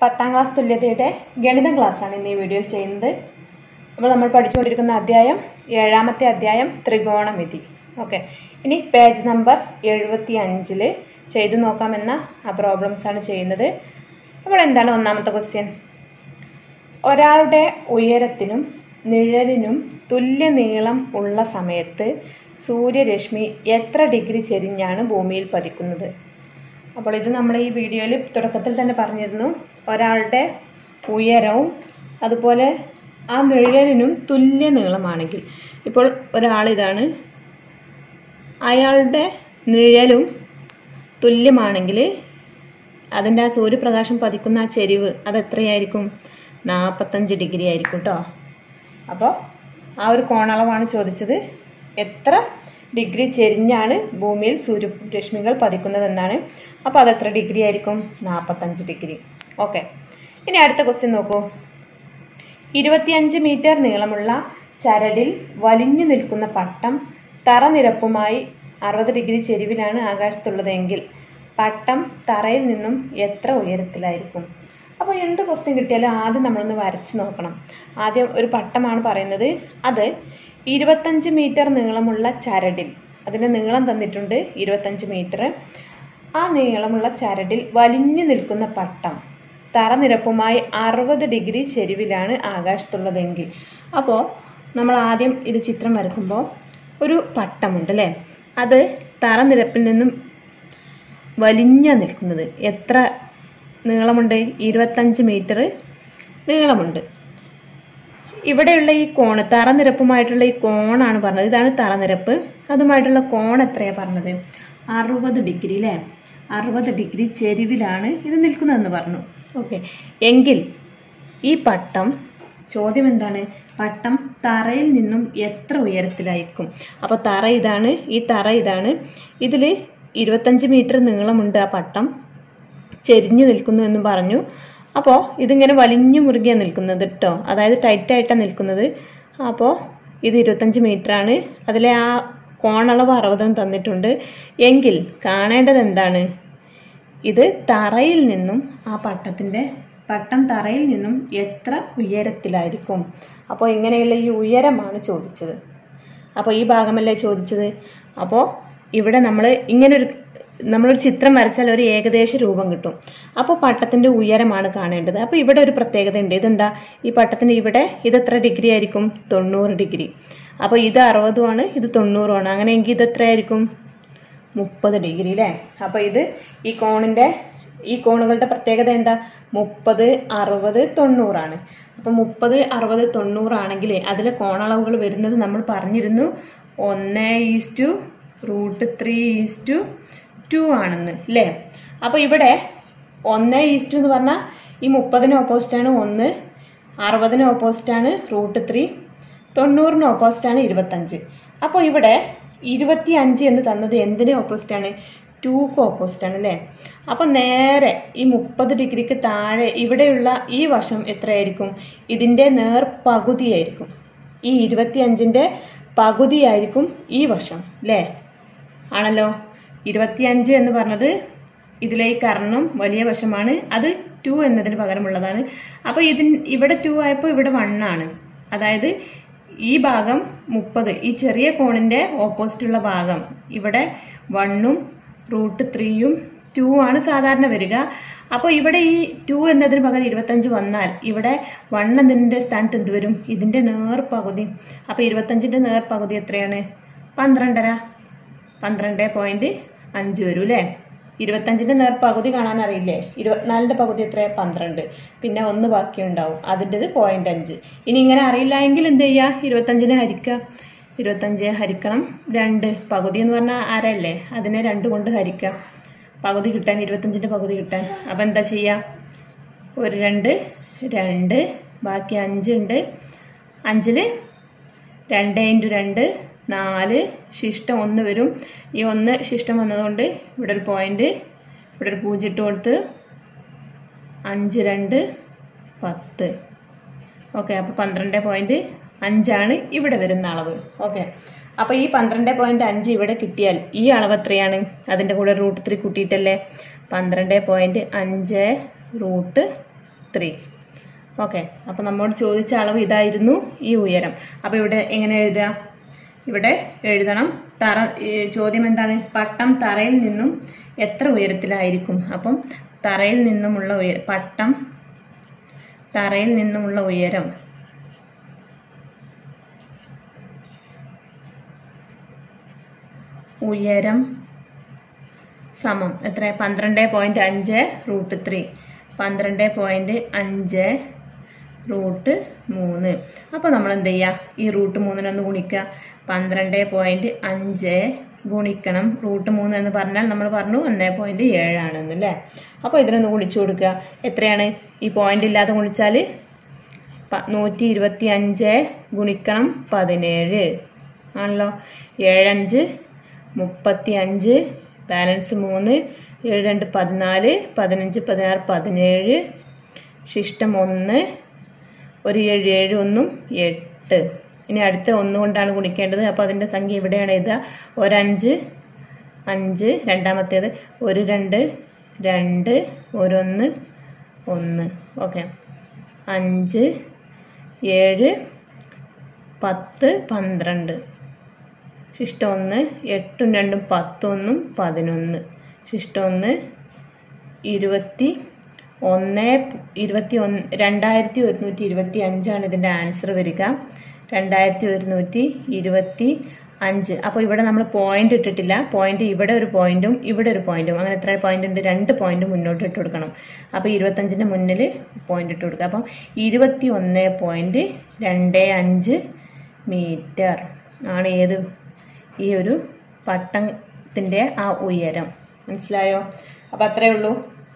പത്താം ക്ലാസ് തുല്യതയുടെ ഗണിതം ക്ലാസ്സാണ് ഇന്ന് ഈ വീഡിയോയിൽ ചെയ്യുന്നത് അപ്പോൾ നമ്മൾ പഠിച്ചുകൊണ്ടിരിക്കുന്ന അധ്യായം ഏഴാമത്തെ അധ്യായം ത്രികോണമിതി ഓക്കെ ഇനി പേജ് നമ്പർ എഴുപത്തി അഞ്ചിൽ ചെയ്തു നോക്കാമെന്ന ആ പ്രോബ്ലംസ് ആണ് ചെയ്യുന്നത് അപ്പോൾ എന്താണ് ഒന്നാമത്തെ ക്വസ്റ്റ്യൻ ഒരാളുടെ ഉയരത്തിനും നിഴലിനും തുല്യ നീളം ഉള്ള സമയത്ത് സൂര്യരശ്മി എത്ര ഡിഗ്രി ചെരിഞ്ഞാണ് ഭൂമിയിൽ പതിക്കുന്നത് അപ്പോൾ ഇത് നമ്മൾ ഈ വീഡിയോയിൽ തുടക്കത്തിൽ തന്നെ പറഞ്ഞിരുന്നു ഒരാളുടെ ഉയരവും അതുപോലെ ആ നിഴലിനും തുല്യ നീളമാണെങ്കിൽ ഇപ്പോൾ ഒരാളിതാണ് അയാളുടെ നിഴലും തുല്യമാണെങ്കിൽ അതിൻ്റെ ആ സൂര്യപ്രകാശം പതിക്കുന്ന ആ ചെരിവ് അത് എത്രയായിരിക്കും നാൽപ്പത്തഞ്ച് ഡിഗ്രി ആയിരിക്കും കേട്ടോ അപ്പോൾ ആ ഒരു കോണളവാണ് ചോദിച്ചത് എത്ര ഡിഗ്രി ചെരിഞ്ഞാണ് ഭൂമിയിൽ സൂര്യരശ്മികൾ പതിക്കുന്നതെന്നാണ് അപ്പോൾ അത് എത്ര ഡിഗ്രി ആയിരിക്കും നാൽപ്പത്തഞ്ച് ഡിഗ്രി ഓക്കെ ഇനി അടുത്ത ക്വസ്റ്റ്യൻ നോക്കൂ ഇരുപത്തിയഞ്ച് മീറ്റർ നീളമുള്ള ചരടിൽ വലിഞ്ഞു നിൽക്കുന്ന പട്ടം തറനിരപ്പുമായി അറുപത് ഡിഗ്രി ചെരിവിലാണ് ആകാശത്തുള്ളതെങ്കിൽ പട്ടം തറയിൽ നിന്നും എത്ര ഉയരത്തിലായിരിക്കും അപ്പോൾ എന്ത് ക്വസ്റ്റ്യൻ കിട്ടിയാലും ആദ്യം നമ്മളൊന്ന് വരച്ച് നോക്കണം ആദ്യം ഒരു പട്ടമാണ് പറയുന്നത് അത് ഇരുപത്തഞ്ച് മീറ്റർ നീളമുള്ള ചരടിൽ അതിൻ്റെ നീളം തന്നിട്ടുണ്ട് ഇരുപത്തഞ്ച് മീറ്റർ ആ നീളമുള്ള ചരടിൽ വലിഞ്ഞു നിൽക്കുന്ന പട്ടം തറനിരപ്പുമായി അറുപത് ഡിഗ്രി ചെരിവിലാണ് ആകാശത്തുള്ളതെങ്കിൽ അപ്പോൾ നമ്മൾ ആദ്യം ഇത് ചിത്രം വരക്കുമ്പോൾ ഒരു പട്ടമുണ്ട് അല്ലേ അത് തറനിരപ്പിൽ നിന്നും വലിഞ്ഞ നിൽക്കുന്നത് എത്ര നീളമുണ്ട് ഇരുപത്തഞ്ച് മീറ്റർ നീളമുണ്ട് ഇവിടെയുള്ള ഈ കോണ് തറനിരപ്പുമായിട്ടുള്ള ഈ കോണാണ് പറഞ്ഞത് ഇതാണ് തറനിരപ്പ് അതുമായിട്ടുള്ള കോൺ എത്രയാണ് പറഞ്ഞത് അറുപത് ഡിഗ്രി അല്ലേ അറുപത് ഡിഗ്രി ചെരിവിലാണ് ഇത് നിൽക്കുന്നതെന്ന് പറഞ്ഞു ഓക്കെ എങ്കിൽ ഈ പട്ടം ചോദ്യം എന്താണ് പട്ടം തറയിൽ നിന്നും എത്ര ഉയരത്തിലായിരിക്കും അപ്പോൾ തറ ഇതാണ് ഈ തറ ഇതാണ് ഇതിൽ ഇരുപത്തഞ്ച് മീറ്റർ നീളമുണ്ട് ആ പട്ടം ചെരിഞ്ഞു നിൽക്കുന്നു എന്ന് പറഞ്ഞു അപ്പോൾ ഇതിങ്ങനെ വലിഞ്ഞു മുറുകിയാണ് നിൽക്കുന്നത് കേട്ടോ അതായത് ടൈറ്റായിട്ടാണ് നിൽക്കുന്നത് അപ്പോൾ ഇത് ഇരുപത്തഞ്ച് ആണ് അതിലെ ആ കോണളവ് അറുപതും തന്നിട്ടുണ്ട് എങ്കിൽ കാണേണ്ടത് എന്താണ് ഇത് തറയിൽ നിന്നും ആ പട്ടത്തിൻ്റെ പട്ടം തറയിൽ നിന്നും എത്ര ഉയരത്തിലായിരിക്കും അപ്പോൾ ഇങ്ങനെയുള്ള ഈ ഉയരമാണ് ചോദിച്ചത് അപ്പോൾ ഈ ഭാഗമല്ലേ ചോദിച്ചത് അപ്പോൾ ഇവിടെ നമ്മൾ ഇങ്ങനൊരു നമ്മളൊരു ചിത്രം വരച്ചാൽ ഒരു ഏകദേശ രൂപം കിട്ടും അപ്പോൾ പട്ടത്തിൻ്റെ ഉയരമാണ് കാണേണ്ടത് അപ്പോൾ ഇവിടെ ഒരു പ്രത്യേകത ഉണ്ട് ഇതെന്താ ഈ പട്ടത്തിൻ്റെ ഇവിടെ ഇത് എത്ര ഡിഗ്രി ആയിരിക്കും തൊണ്ണൂറ് ഡിഗ്രി അപ്പോൾ ഇത് അറുപതുമാണ് ഇത് തൊണ്ണൂറുമാണ് അങ്ങനെയെങ്കിൽ ഇത് എത്രയായിരിക്കും മുപ്പത് ഡിഗ്രി അല്ലേ അപ്പോൾ ഇത് ഈ കോണിൻ്റെ ഈ കോണുകളുടെ പ്രത്യേകത എന്താ മുപ്പത് അറുപത് തൊണ്ണൂറാണ് അപ്പോൾ മുപ്പത് അറുപത് തൊണ്ണൂറാണെങ്കിൽ അതിലെ കോണളവുകൾ വരുന്നത് നമ്മൾ പറഞ്ഞിരുന്നു ഒന്ന് is to root three is to two ആണെന്ന് അല്ലേ അപ്പോൾ ഇവിടെ ഒന്ന് ഈസ്റ്റു എന്ന് പറഞ്ഞാൽ ഈ മുപ്പതിന് ഓപ്പോസിറ്റാണ് ഒന്ന് അറുപതിന് ഓപ്പോസിറ്റാണ് റൂട്ട് ത്രീ തൊണ്ണൂറിന് ഓപ്പോസിറ്റാണ് ഇരുപത്തഞ്ച് അപ്പോൾ ഇവിടെ ഇരുപത്തി അഞ്ച് എന്ന് തന്നത് എന്തിന് ഓപ്പോസിറ്റാണ് ടൂക്ക് ഓപ്പോസിറ്റാണ് അല്ലേ അപ്പം നേരെ ഈ മുപ്പത് ഡിഗ്രിക്ക് താഴെ ഇവിടെയുള്ള ഈ വശം എത്രയായിരിക്കും ഇതിൻ്റെ നേർ പകുതിയായിരിക്കും ഈ ഇരുപത്തി അഞ്ചിൻ്റെ പകുതിയായിരിക്കും ഈ വശം അല്ലേ ആണല്ലോ ഇരുപത്തിയഞ്ച് എന്ന് പറഞ്ഞത് ഇതിലെ ഈ കർണം വലിയ വശമാണ് അത് ടു എന്നതിന് പകരമുള്ളതാണ് അപ്പോൾ ഇതിന് ഇവിടെ ടു ആയപ്പോൾ ഇവിടെ വൺ ആണ് അതായത് ഈ ഭാഗം മുപ്പത് ഈ ചെറിയ കോണിൻ്റെ ഓപ്പോസിറ്റുള്ള ഭാഗം ഇവിടെ വണ്ണും റൂട്ട് ത്രീയും ടു ആണ് സാധാരണ വരിക അപ്പോൾ ഇവിടെ ഈ ടു എന്നതിന് പകരം ഇരുപത്തഞ്ച് വന്നാൽ ഇവിടെ വൺ എന്നതിൻ്റെ സ്ഥാനത്ത് എന്ത് വരും ഇതിൻ്റെ നേർ പകുതി അപ്പോൾ ഇരുപത്തഞ്ചിൻ്റെ നേർ പകുതി എത്രയാണ് പന്ത്രണ്ടര പന്ത്രണ്ട് പോയിന്റ് അഞ്ച് വരും അല്ലേ ഇരുപത്തഞ്ചിൻ്റെ നേർ പകുതി കാണാൻ അറിയില്ലേ ഇരുപത്തിനാലിൻ്റെ പകുതി എത്ര പന്ത്രണ്ട് പിന്നെ ഒന്ന് ബാക്കി ഉണ്ടാവും അതിൻ്റെത് പോയിന്റ് അഞ്ച് ഇനി ഇങ്ങനെ അറിയില്ല എങ്കിൽ എന്ത് ചെയ്യുക ഇരുപത്തഞ്ചിനെ ഹരിക്കുക ഇരുപത്തഞ്ച് ഹരിക്കണം രണ്ട് പകുതി എന്ന് പറഞ്ഞാൽ ആരല്ലേ അതിനെ രണ്ട് കൊണ്ട് ഹരിക്കുക പകുതി കിട്ടാൻ ഇരുപത്തഞ്ചിൻ്റെ പകുതി കിട്ടാൻ അപ്പം എന്താ ചെയ്യുക ഒരു രണ്ട് രണ്ട് ബാക്കി അഞ്ചുണ്ട് അഞ്ചിൽ രണ്ട് ഇൻറ്റു രണ്ട് നാല് ശിഷ്ടം ഒന്ന് വരും ഈ ഒന്ന് ശിഷ്ടം വന്നതുകൊണ്ട് ഇവിടെ ഒരു പോയിന്റ് ഇവിടെ ഒരു പൂജ്യം ഇട്ട് കൊടുത്ത് അഞ്ച് രണ്ട് പത്ത് ഓക്കെ അപ്പോൾ പന്ത്രണ്ട് പോയിന്റ് അഞ്ചാണ് ഇവിടെ വരുന്ന അളവ് ഓക്കെ അപ്പോൾ ഈ പന്ത്രണ്ട് പോയിന്റ് അഞ്ച് ഇവിടെ കിട്ടിയാൽ ഈ അളവ് എത്രയാണ് അതിൻ്റെ കൂടെ റൂട്ട് ത്രീ കൂട്ടിയിട്ടല്ലേ പന്ത്രണ്ട് പോയിന്റ് അഞ്ച് റൂട്ട് ത്രീ ഓക്കെ അപ്പോൾ നമ്മോട് ചോദിച്ച അളവ് ഇതായിരുന്നു ഈ ഉയരം അപ്പോൾ ഇവിടെ എങ്ങനെ എഴുതുക ഇവിടെ എഴുതണം തറ ഈ ചോദ്യം എന്താണ് പട്ടം തറയിൽ നിന്നും എത്ര ഉയരത്തിലായിരിക്കും അപ്പം തറയിൽ നിന്നുമുള്ള ഉയര പട്ടം തറയിൽ നിന്നുമുള്ള ഉയരം ഉയരം സമം എത്ര പന്ത്രണ്ട് പോയിന്റ് അഞ്ച് റൂട്ട് ത്രീ പന്ത്രണ്ട് പോയിന്റ് അഞ്ച് റൂട്ട് മൂന്ന് അപ്പോൾ നമ്മൾ എന്ത് ചെയ്യുക ഈ റൂട്ട് മൂന്നിനൊന്ന് ഗുണിക്കുക പന്ത്രണ്ട് പോയിന്റ് അഞ്ച് ഗുണിക്കണം റൂട്ട് മൂന്ന് എന്ന് പറഞ്ഞാൽ നമ്മൾ പറഞ്ഞു ഒന്നേ പോയിന്റ് ഏഴാണെന്ന് അല്ലേ അപ്പോൾ ഇതിനൊന്ന് ഗുണിച്ചു കൊടുക്കുക എത്രയാണ് ഈ പോയിന്റ് ഇല്ലാതെ ഗുണിച്ചാൽ നൂറ്റി ഇരുപത്തി അഞ്ച് ഗുണിക്കണം പതിനേഴ് ആണല്ലോ ഏഴഞ്ച് മുപ്പത്തി അഞ്ച് ബാലൻസ് മൂന്ന് ഏഴ് രണ്ട് പതിനാല് പതിനഞ്ച് പതിനാറ് പതിനേഴ് ശിഷ്ടം ഒന്ന് ഒരു ഏഴ് ഏഴ് ഒന്നും എട്ട് ഇനി അടുത്ത ഒന്ന് കൊണ്ടാണ് ഗുണിക്കേണ്ടത് അപ്പോൾ അതിൻ്റെ സംഖ്യ ഇവിടെയാണ് എഴുതുക ഒരഞ്ച് അഞ്ച് രണ്ടാമത്തേത് ഒരു രണ്ട് രണ്ട് ഒരൊന്ന് ഒന്ന് ഓക്കെ അഞ്ച് ഏഴ് പത്ത് പന്ത്രണ്ട് ശിഷ്ടം ഒന്ന് എട്ടും രണ്ടും പത്തൊന്നും പതിനൊന്ന് ശിഷ്ടം ഒന്ന് ഇരുപത്തി ഒന്ന് ഇരുപത്തി ഒന്ന് രണ്ടായിരത്തി ഒരുന്നൂറ്റി ഇരുപത്തി അഞ്ചാണ് ഇതിൻ്റെ ആൻസർ വരിക രണ്ടായിരത്തി ഒരുന്നൂറ്റി ഇരുപത്തി അഞ്ച് അപ്പോൾ ഇവിടെ നമ്മൾ പോയിന്റ് ഇട്ടിട്ടില്ല പോയിന്റ് ഇവിടെ ഒരു പോയിന്റും ഇവിടെ ഒരു പോയിന്റും അങ്ങനെ എത്ര പോയിന്റ് ഉണ്ട് രണ്ട് പോയിന്റ് മുന്നോട്ട് ഇട്ട് കൊടുക്കണം അപ്പോൾ ഇരുപത്തഞ്ചിൻ്റെ മുന്നിൽ പോയിന്റ് ഇട്ട് കൊടുക്കുക അപ്പം ഇരുപത്തി ഒന്ന് പോയിന്റ് രണ്ട് അഞ്ച് മീറ്റർ ആണ് ഏത് ഈ ഒരു പട്ടത്തിൻ്റെ ആ ഉയരം മനസ്സിലായോ അപ്പം അത്രയേ ഉള്ളൂ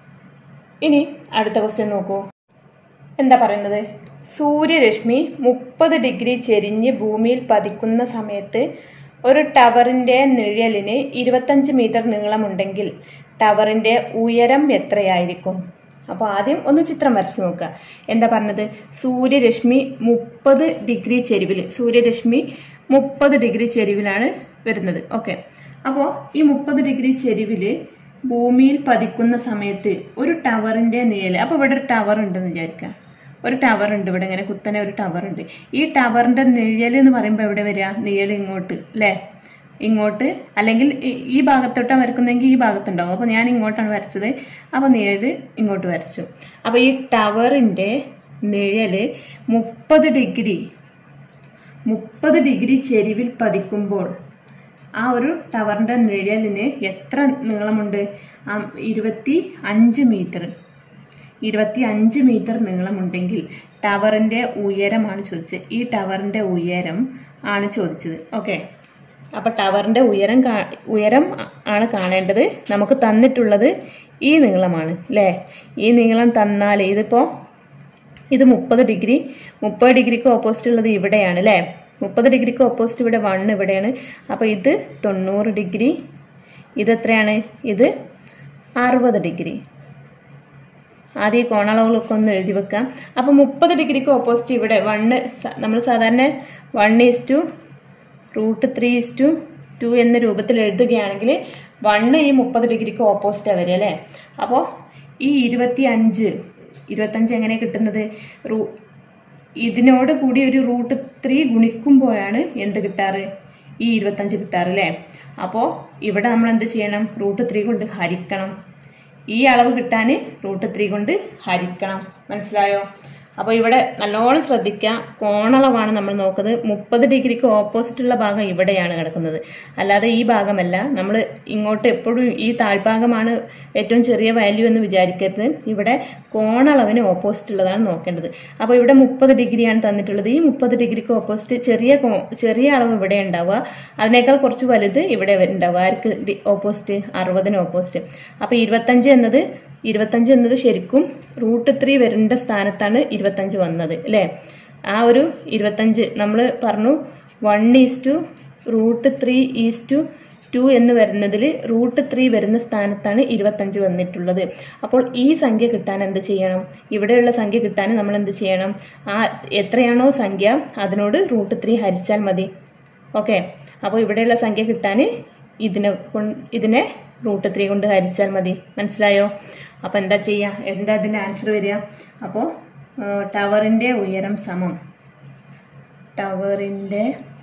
ഇനി അടുത്ത ക്വസ്റ്റ്യൻ നോക്കൂ എന്താ പറയുന്നത് സൂര്യരശ്മി മുപ്പത് ഡിഗ്രി ചെരിഞ്ഞ് ഭൂമിയിൽ പതിക്കുന്ന സമയത്ത് ഒരു ടവറിൻ്റെ നിഴലിന് ഇരുപത്തഞ്ച് മീറ്റർ നീളമുണ്ടെങ്കിൽ ടവറിൻ്റെ ഉയരം എത്രയായിരിക്കും അപ്പോൾ ആദ്യം ഒന്ന് ചിത്രം വരച്ച് നോക്കുക എന്താ പറഞ്ഞത് സൂര്യരശ്മി മുപ്പത് ഡിഗ്രി ചെരിവിൽ സൂര്യരശ്മി മുപ്പത് ഡിഗ്രി ചെരിവിലാണ് വരുന്നത് ഓക്കെ അപ്പോൾ ഈ മുപ്പത് ഡിഗ്രി ചെരിവിൽ ഭൂമിയിൽ പതിക്കുന്ന സമയത്ത് ഒരു ടവറിന്റെ നീള് അപ്പോൾ ഇവിടെ ഒരു ടവർ ഉണ്ടെന്ന് വിചാരിക്കുക ഒരു ടവർ ഉണ്ട് ഇവിടെ ഇങ്ങനെ കുത്തനെ ഒരു ടവർ ഉണ്ട് ഈ ടവറിന്റെ നിഴൽ എന്ന് പറയുമ്പോൾ എവിടെ വരിക നിഴൽ ഇങ്ങോട്ട് അല്ലേ ഇങ്ങോട്ട് അല്ലെങ്കിൽ ഈ- ഈ ഭാഗത്തോട്ടാണ് വരക്കുന്നെങ്കിൽ ഈ ഭാഗത്തുണ്ടാവും അപ്പോൾ ഞാൻ ഇങ്ങോട്ടാണ് വരച്ചത് അപ്പോൾ നിഴല് ഇങ്ങോട്ട് വരച്ചു അപ്പോൾ ഈ ടവറിന്റെ നിഴല് മുപ്പത് ഡിഗ്രി മുപ്പത് ഡിഗ്രി ചെരിവിൽ പതിക്കുമ്പോൾ ആ ഒരു ടവറിന്റെ നിഴലിന് എത്ര നീളമുണ്ട് ആ ഇരുപത്തി അഞ്ച് മീറ്റർ ഇരുപത്തി അഞ്ച് മീറ്റർ നീളമുണ്ടെങ്കിൽ ടവറിന്റെ ഉയരമാണ് ചോദിച്ചത് ഈ ടവറിന്റെ ഉയരം ആണ് ചോദിച്ചത് ഓക്കെ അപ്പൊ ടവറിന്റെ ഉയരം കാ- ഉയരം ആണ് കാണേണ്ടത് നമുക്ക് തന്നിട്ടുള്ളത് ഈ നീളമാണ് അല്ലേ ഈ നീളം തന്നാൽ ഇതിപ്പോ ഇത് മുപ്പത് ഡിഗ്രി മുപ്പത് ഡിഗ്രിക്ക് ഓപ്പോസിറ്റ് ഉള്ളത് ഇവിടെയാണ് അല്ലേ മുപ്പത് ഡിഗ്രിക്ക് ഓപ്പോസിറ്റ് ഇവിടെ വൺ ഇവിടെയാണ് അപ്പോൾ ഇത് തൊണ്ണൂറ് ഡിഗ്രി ഇത് എത്രയാണ് ഇത് അറുപത് ഡിഗ്രി ആദ്യം ഈ കോണളവുകളൊക്കെ ഒന്ന് എഴുതി വെക്കാം അപ്പോൾ മുപ്പത് ഡിഗ്രിക്ക് ഓപ്പോസിറ്റ് ഇവിടെ വണ്ണ് നമ്മൾ സാധാരണ one is to root three is to two two രൂപത്തിൽ എഴുതുകയാണെങ്കിൽ വണ്ണ് ഈ മുപ്പത് ഡിഗ്രിക്ക് ഓപ്പോസിറ്റാണ് വരിക അല്ലേ അപ്പോൾ ഈ ഇരുപത്തി അഞ്ച് ഇരുപത്തഞ്ച് എങ്ങനെ കിട്ടുന്നത് റൂ ഇതിനോട് കൂടി ഒരു റൂട്ട് ത്രീ ഗുണിക്കുമ്പോഴാണ് എന്ത് കിട്ടാറ് ഈ ഇരുപത്തഞ്ച് കിട്ടാറ് അല്ലേ അപ്പോൾ ഇവിടെ നമ്മൾ എന്ത് ചെയ്യണം റൂട്ട് ത്രീ കൊണ്ട് ഹരിക്കണം ഈ അളവ് കിട്ടാൻ റൂട്ട് ത്രീ കൊണ്ട് ഹരിക്കണം മനസ്സിലായോ അപ്പോൾ ഇവിടെ നല്ലോണം ശ്രദ്ധിക്കുക കോണളവാണ് നമ്മൾ നോക്കുന്നത് മുപ്പത് ഡിഗ്രിക്ക് ഓപ്പോസിറ്റ് ഉള്ള ഭാഗം ഇവിടെയാണ് കിടക്കുന്നത് അല്ലാതെ ഈ ഭാഗമല്ല നമ്മൾ ഇങ്ങോട്ട് എപ്പോഴും ഈ താഴ്ഭാഗമാണ് ഏറ്റവും ചെറിയ വാല്യൂ എന്ന് വിചാരിക്കരുത് ഇവിടെ കോണളവിന് ഓപ്പോസിറ്റ് ഉള്ളതാണ് നോക്കേണ്ടത് അപ്പോൾ ഇവിടെ മുപ്പത് ഡിഗ്രിയാണ് തന്നിട്ടുള്ളത് ഈ മുപ്പത് ഡിഗ്രിക്ക് ഓപ്പോസിറ്റ് ചെറിയ കോ- ചെറിയ അളവ് ഇവിടെ ഉണ്ടാവുക അതിനേക്കാൾ കുറച്ച് വലുത് ഇവിടെ ഉണ്ടാവുക ആർക്ക് ഓപ്പോസിറ്റ് അറുപതിന് ഓപ്പോസിറ്റ് അപ്പോൾ ഇരുപത്തഞ്ച് എന്നത് ഇരുപത്തഞ്ച് എന്നത് ശരിക്കും റൂട്ട് ത്രീ വരേണ്ട സ്ഥാനത്താണ് ഇരുപത്തഞ്ച് വന്നത് അല്ലേ ആ ഒരു ഇരുപത്തഞ്ച് നമ്മൾ പറഞ്ഞു one is to root three is to two two വരുന്നതിൽ റൂട്ട് ത്രീ വരുന്ന സ്ഥാനത്താണ് ഇരുപത്തഞ്ച് വന്നിട്ടുള്ളത് അപ്പോൾ ഈ സംഖ്യ കിട്ടാൻ എന്ത് ചെയ്യണം ഇവിടെയുള്ള സംഖ്യ കിട്ടാൻ നമ്മൾ എന്ത് ചെയ്യണം ആ എത്രയാണോ സംഖ്യ അതിനോട് റൂട്ട് ത്രീ ഹരിച്ചാൽ മതി ഓക്കെ അപ്പോൾ ഇവിടെയുള്ള സംഖ്യ കിട്ടാൻ ഇതിനെ കൊൺ- ഇതിനെ റൂട്ട് ത്രീ കൊണ്ട് ഹരിച്ചാൽ മതി മനസ്സിലായോ അപ്പോൾ എന്താ ചെയ്യുക എന്താ ഇതിൻ്റെ ആൻസർ വരിക അപ്പോൾ ടവറിൻ്റെ ഉയരം സമം ടവറിൻ്റെ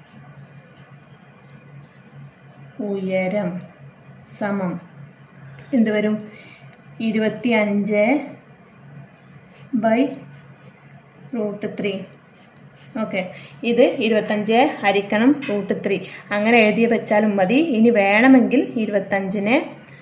ഉയരം സമം എന്ത് വരും ഇരുപത്തി അഞ്ച് ബൈ റൂട്ട് ത്രീ ഓക്കെ ഇത് ഇരുപത്തഞ്ച് ഹരിക്കണം റൂട്ട് ത്രീ അങ്ങനെ എഴുതി വെച്ചാലും മതി ഇനി വേണമെങ്കിൽ ഇരുപത്തഞ്ചിനെ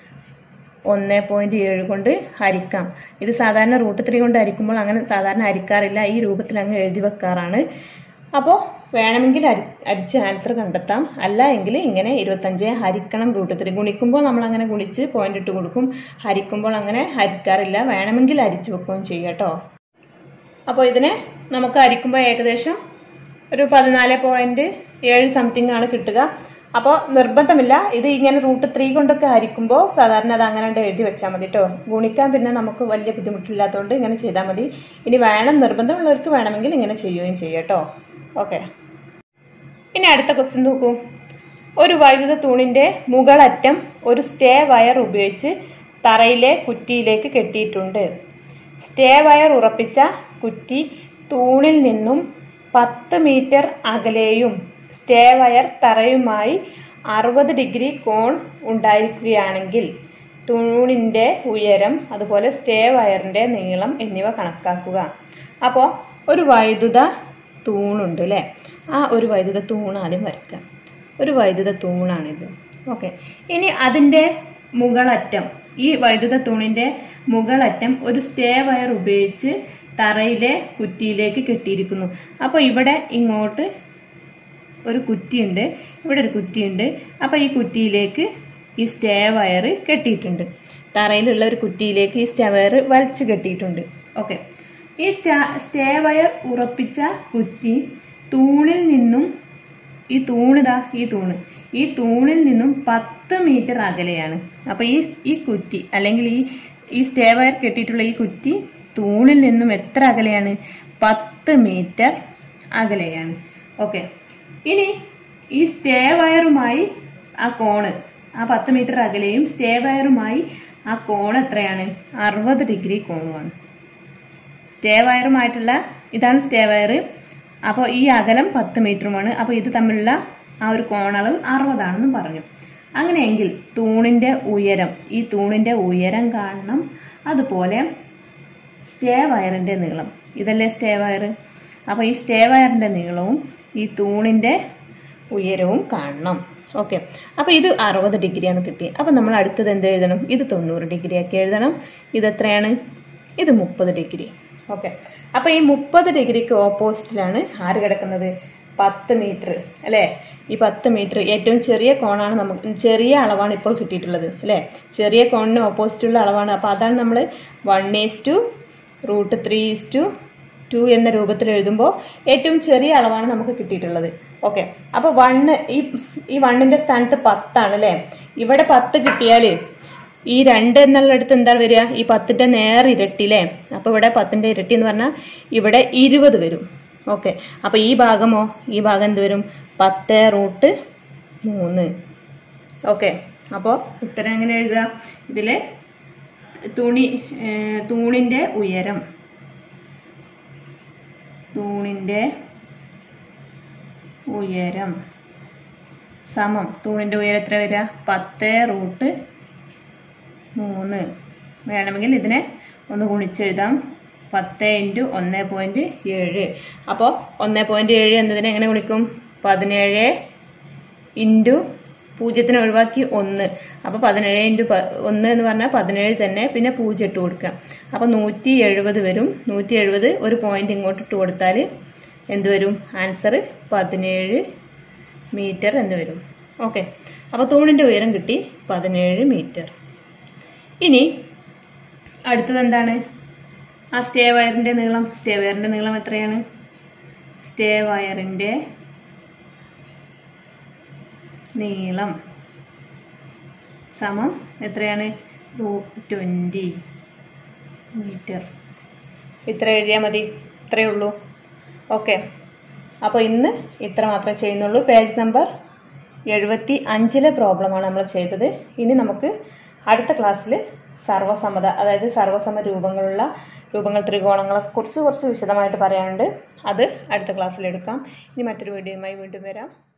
ഒന്ന് പോയിന്റ് ഏഴ് കൊണ്ട് ഹരിക്കാം ഇത് സാധാരണ റൂട്ട് ത്രീ കൊണ്ട് ഹരിക്കുമ്പോൾ അങ്ങനെ സാധാരണ ഹരിക്കാറില്ല ഈ രൂപത്തിൽ അങ്ങ് എഴുതി വെക്കാറാണ് അപ്പോൾ വേണമെങ്കിൽ അരി അരിച്ച് ആൻസർ കണ്ടെത്താം അല്ല എങ്കിൽ ഇങ്ങനെ ഇരുപത്തഞ്ച് ഹരിക്കണം റൂട്ട് ത്രീ ഗുണിക്കുമ്പോൾ നമ്മൾ അങ്ങനെ ഗുണിച്ച് പോയിന്റ് ഇട്ട് കൊടുക്കും ഹരിക്കുമ്പോൾ അങ്ങനെ ഹരിക്കാറില്ല വേണമെങ്കിൽ അരിച്ചു വെക്കുകയും ചെയ്യാം കേട്ടോ അപ്പോൾ ഇതിനെ നമുക്ക് അരിക്കുമ്പോൾ ഏകദേശം ഒരു പതിനാല് പോയിന്റ് ഏഴ് സംതിങ് ആണ് കിട്ടുക അപ്പോൾ നിർബന്ധമില്ല ഇത് ഇങ്ങനെ റൂട്ട് ത്രീ കൊണ്ടൊക്കെ അരിക്കുമ്പോൾ സാധാരണ അത് അങ്ങനെ ഉണ്ട് എഴുതി വെച്ചാൽ മതി കേട്ടോ ഗുണിക്കാൻ പിന്നെ നമുക്ക് വലിയ ബുദ്ധിമുട്ടില്ലാത്തതുകൊണ്ട് ഇങ്ങനെ ചെയ്താൽ മതി ഇനി വേണം നിർബന്ധമുള്ളവർക്ക് വേണമെങ്കിൽ ഇങ്ങനെ ചെയ്യുകയും ചെയ്യാം കേട്ടോ ഓക്കെ ഇനി അടുത്ത ക്വസ്റ്റ്യൻ നോക്കൂ ഒരു വൈദ്യുത തൂണിന്റെ മുകളറ്റം ഒരു സ്റ്റേ വയർ ഉപയോഗിച്ച് തറയിലെ കുറ്റിയിലേക്ക് കെട്ടിയിട്ടുണ്ട് സ്റ്റേ വയർ ഉറപ്പിച്ച കുറ്റി തൂണിൽ നിന്നും പത്ത് മീറ്റർ അകലെയും സ്റ്റേ വയർ തറയുമായി അറുപത് ഡിഗ്രി കോൺ ഉണ്ടായിരിക്കുകയാണെങ്കിൽ തൂണിൻ്റെ ഉയരം അതുപോലെ സ്റ്റേ വയറിൻ്റെ നീളം എന്നിവ കണക്കാക്കുക അപ്പോൾ ഒരു വൈദ്യുത തൂണുണ്ട് അല്ലേ ആ ഒരു വൈദ്യുത തൂണ് ആദ്യം വരയ്ക്കാം ഒരു വൈദ്യുത തൂണാണിത് ഓക്കെ ഇനി അതിൻ്റെ മുകളറ്റം ഈ വൈദ്യുത തൂണിൻ്റെ മുകളറ്റം ഒരു സ്റ്റേ വയർ ഉപയോഗിച്ച് തറയിലെ കുറ്റിയിലേക്ക് കെട്ടിയിരിക്കുന്നു അപ്പോൾ ഇവിടെ ഇങ്ങോട്ട് ഒരു കുറ്റിയുണ്ട് ഇവിടെ ഒരു കുറ്റിയുണ്ട് അപ്പോൾ ഈ കുറ്റിയിലേക്ക് ഈ സ്റ്റേ വയർ കെട്ടിയിട്ടുണ്ട് തറയിലുള്ള ഒരു കുറ്റിയിലേക്ക് ഈ സ്റ്റേ വയർ വലിച്ചു കെട്ടിയിട്ടുണ്ട് ഓക്കെ ഈ സ്റ്റാ സ്റ്റേ വയർ ഉറപ്പിച്ച കുറ്റി തൂണിൽ നിന്നും ഈ തൂണിതാ ഈ തൂണ് ഈ തൂണിൽ നിന്നും പത്ത് മീറ്റർ അകലെയാണ് അപ്പോൾ ഈ ഈ കുറ്റി അല്ലെങ്കിൽ ഈ ഈ സ്റ്റേ വയർ കെട്ടിയിട്ടുള്ള ഈ കുറ്റി തൂണിൽ നിന്നും എത്ര അകലെയാണ് പത്ത് മീറ്റർ അകലെയാണ് ഓക്കെ ഇനി ഈ സ്റ്റേ വയറുമായി ആ കോണ് ആ പത്ത് മീറ്റർ അകലെയും സ്റ്റേ വയറുമായി ആ കോൺ എത്രയാണ് അറുപത് ഡിഗ്രി കോണുമാണ് സ്റ്റേ വയറുമായിട്ടുള്ള ഇതാണ് സ്റ്റേ വയർ അപ്പോൾ ഈ അകലം പത്ത് മീറ്ററുമാണ് അപ്പോൾ ഇത് തമ്മിലുള്ള ആ ഒരു കോണളവ് അറുപതാണെന്നും പറഞ്ഞു അങ്ങനെയെങ്കിൽ തൂണിൻ്റെ ഉയരം ഈ തൂണിൻ്റെ ഉയരം കാണണം അതുപോലെ സ്റ്റേ വയറിൻ്റെ നീളം ഇതല്ലേ സ്റ്റേ വയർ അപ്പോൾ ഈ സ്റ്റേ വയറിൻ്റെ നീളവും ഈ തൂണിൻ്റെ ഉയരവും കാണണം ഓക്കെ അപ്പോൾ ഇത് അറുപത് ഡിഗ്രിയാണ് കിട്ടിയത് അപ്പോൾ നമ്മൾ അടുത്തത് എന്ത് എഴുതണം ഇത് തൊണ്ണൂറ് ഡിഗ്രി ആക്കി എഴുതണം ഇത് എത്രയാണ് ഇത് മുപ്പത് ഡിഗ്രി ഓക്കെ അപ്പോൾ ഈ മുപ്പത് ഡിഗ്രിക്ക് ഓപ്പോസിറ്റിലാണ് ആര് കിടക്കുന്നത് പത്ത് മീറ്റർ അല്ലേ ഈ പത്ത് മീറ്റർ ഏറ്റവും ചെറിയ കോണാണ് നമുക്ക് ചെറിയ അളവാണ് ഇപ്പോൾ കിട്ടിയിട്ടുള്ളത് അല്ലേ ചെറിയ കോണിന് ഓപ്പോസിറ്റുള്ള അളവാണ് അപ്പോൾ അതാണ് നമ്മൾ one is to root three is to two two രൂപത്തിൽ എഴുതുമ്പോൾ ഏറ്റവും ചെറിയ അളവാണ് നമുക്ക് കിട്ടിയിട്ടുള്ളത് ഓക്കെ അപ്പോൾ വണ്ണ് ഈ ഈ വണ്ണിൻ്റെ സ്ഥാനത്ത് പത്താണ് അല്ലേ ഇവിടെ പത്ത് കിട്ടിയാൽ ഈ രണ്ട് എന്നുള്ളിടത്ത് എന്താ വരിക ഈ പത്തിൻ്റെ നേർ ഇരട്ടി അല്ലേ അപ്പോൾ ഇവിടെ പത്തിൻ്റെ ഇരട്ടി എന്ന് പറഞ്ഞാൽ ഇവിടെ ഇരുപത് വരും ഓക്കെ അപ്പോൾ ഈ ഭാഗമോ ഈ ഭാഗം എന്ത് വരും പത്ത് റൂട്ട് മൂന്ന് ഓക്കെ അപ്പോൾ ഉത്തരം എങ്ങനെ എഴുതുക ഇതിൽ തുണി ഏർ, തൂണിൻ്റെ ഉയരം തൂണിൻ്റെ ഉയരം സമം തൂണിൻ്റെ ഉയരം എത്ര വരിക പത്ത് റൂട്ട് മൂന്ന് വേണമെങ്കിൽ ഇതിനെ ഒന്ന് ഗുണിച്ചെഴുതാം പത്ത് ഇൻറ്റു ഒന്ന് പോയിൻറ്റ് ഏഴ് അപ്പോൾ ഒന്ന് പോയിൻറ്റ് ഏഴ് എന്നതിനെ എങ്ങനെ ഗുണിക്കും പതിനേഴ് ഇൻറ്റു പൂജ്യത്തിന് ഒഴിവാക്കി ഒന്ന് അപ്പോൾ പതിനേഴ് ഇൻറ്റു പ ഒന്ന് എന്ന് പറഞ്ഞാൽ പതിനേഴ് തന്നെ പിന്നെ പൂജ്യം ഇട്ട് കൊടുക്കുക അപ്പോൾ നൂറ്റി എഴുപത് വരും നൂറ്റി എഴുപത് ഒരു പോയിന്റ് ഇങ്ങോട്ട് ഇട്ട് കൊടുത്താൽ എന്ത് വരും ആൻസർ പതിനേഴ് മീറ്റർ എന്ന് വരും ഓക്കെ അപ്പോൾ തൂണിൻ്റെ ഉയരം കിട്ടി പതിനേഴ് മീറ്റർ ഇനി അടുത്തത് എന്താണ് ആ സ്റ്റേ വയറിൻ്റെ നീളം സ്റ്റേ വയറിൻ്റെ നീളം എത്രയാണ് സ്റ്റേ വയറിൻ്റെ നീളം സമം എത്രയാണ് ട്വൻറ്റി മീറ്റർ ഇത്ര എഴുതിയാൽ മതി ഇത്രയേ ഉള്ളൂ ഓക്കെ അപ്പോൾ ഇന്ന് ഇത്ര മാത്രമേ ചെയ്യുന്നുള്ളൂ പേജ് നമ്പർ എഴുപത്തി അഞ്ചിലെ പ്രോബ്ലമാണ് നമ്മൾ ചെയ്തത് ഇനി നമുക്ക് അടുത്ത ക്ലാസ്സിൽ സർവസമത അതായത് സർവസമ രൂപങ്ങളുള്ള രൂപങ്ങൾ ത്രികോണങ്ങളെ കുറിച്ച് കുറച്ച് വിശദമായിട്ട് പറയാനുണ്ട് അത് അടുത്ത ക്ലാസ്സിൽ എടുക്കാം ഇനി മറ്റൊരു വീഡിയോയുമായി വീണ്ടും വരാം